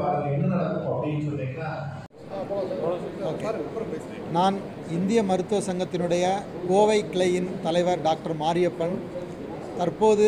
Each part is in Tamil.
அது என்ன நடக்கும் அப்படின்னு சொன்னீங்கன்னா நான் இந்திய மருத்துவ சங்கத்தினுடைய கோவை கிளையின் தலைவர் டாக்டர் மாரியப்பன் தற்போது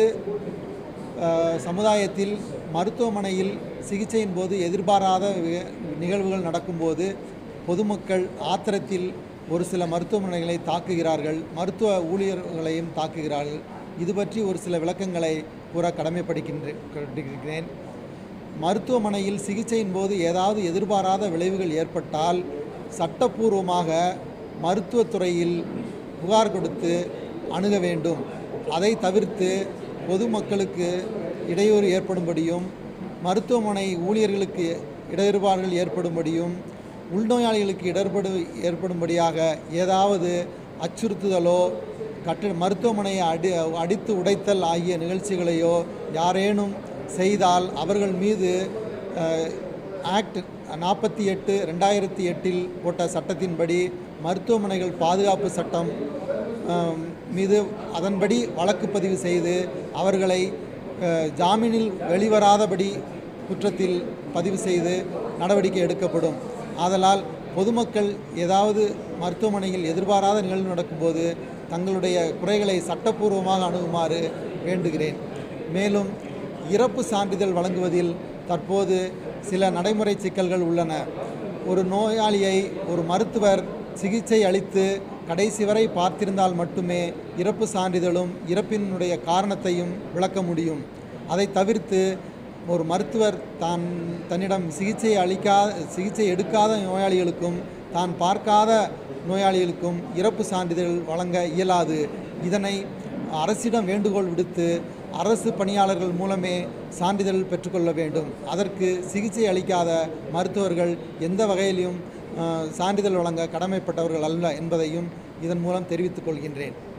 அஹ், சமுதாயத்தில் மருத்துவமனையில் சிகிச்சையின் போது எதிர்பாராத வி- நிகழ்வுகள் நடக்கும்போது பொதுமக்கள் ஆத்திரத்தில் ஒரு சில மருத்துவமனைகளை தாக்குகிறார்கள் மருத்துவ ஊழியர்களையும் தாக்குகிறார்கள் இது பற்றி ஒரு சில விளக்கங்களை கூற கடமைப்படுகின்றேன் மருத்துவமனையில் சிகிச்சையின் போது ஏதாவது எதிர்பாராத விளைவுகள் ஏற்பட்டால் சட்டப்பூர்வமாக மருத்துவத்துறையில் புகார் கொடுத்து அணுக வேண்டும் அதை தவிர்த்து பொதுமக்களுக்கு இடையூறு ஏற்படும்படியும் மருத்துவமனை ஊழியர்களுக்கு இடர்பாடுகள் ஏற்படும்படியும் உள்நோயாளிகளுக்கு இடர்படு ஏற்படும்படியாக ஏதாவது அச்சுறுத்துதலோ கட்டு மருத்துவமனையை அடி அடித்து உடைத்தல் ஆகிய நிகழ்ச்சிகளையோ யாரேனும் செய்தால் அவர்கள் மீது அஹ், ஆக்ட் நாற்பத்தி எட்டு ரெண்டாயிரத்தி எட்டில் போட்ட சட்டத்தின்படி மருத்துவமனைகள் பாதுகாப்பு சட்டம் அஹ், மீது அதன்படி வழக்கு பதிவு செய்து அவர்களை அஹ், ஜாமீனில் வெளிவராதபடி குற்றத்தில் பதிவு செய்து நடவடிக்கை எடுக்கப்படும் ஆதலால் பொதுமக்கள் ஏதாவது மருத்துவமனையில் எதிர்பாராத நிகழ்வு நடக்கும்போது தங்களுடைய குறைகளை சட்டப்பூர்வமாக அணுகுமாறு வேண்டுகிறேன் மேலும் இறப்பு சான்றிதழ் வழங்குவதில் தற்போது சில நடைமுறை சிக்கல்கள் உள்ளன ஒரு நோயாளியை ஒரு மருத்துவர் சிகிச்சை அளித்து கடைசி வரை பார்த்திருந்தால் மட்டுமே இறப்பு சான்றிதழும் இறப்பினுடைய காரணத்தையும் விளக்க முடியும் அதை தவிர்த்து ஒரு மருத்துவர் தான் தன்னிடம் சிகிச்சை அளிக்கா சிகிச்சை எடுக்காத நோயாளிகளுக்கும் தான் பார்க்காத நோயாளிகளுக்கும் இறப்பு சான்றிதழ் வழங்க இயலாது இதனை அரசிடம் வேண்டுகோள் விடுத்து அரசு பணியாளர்கள் மூலமே சான்றிதழ் பெற்றுக்கொள்ள வேண்டும் அதற்கு சிகிச்சை அளிக்காத மருத்துவர்கள் எந்த வகையிலும் அஹ், சான்றிதழ் வழங்க கடமைப்பட்டவர்கள் அல்ல என்பதையும் இதன் மூலம் தெரிவித்துக் கொள்கின்றேன்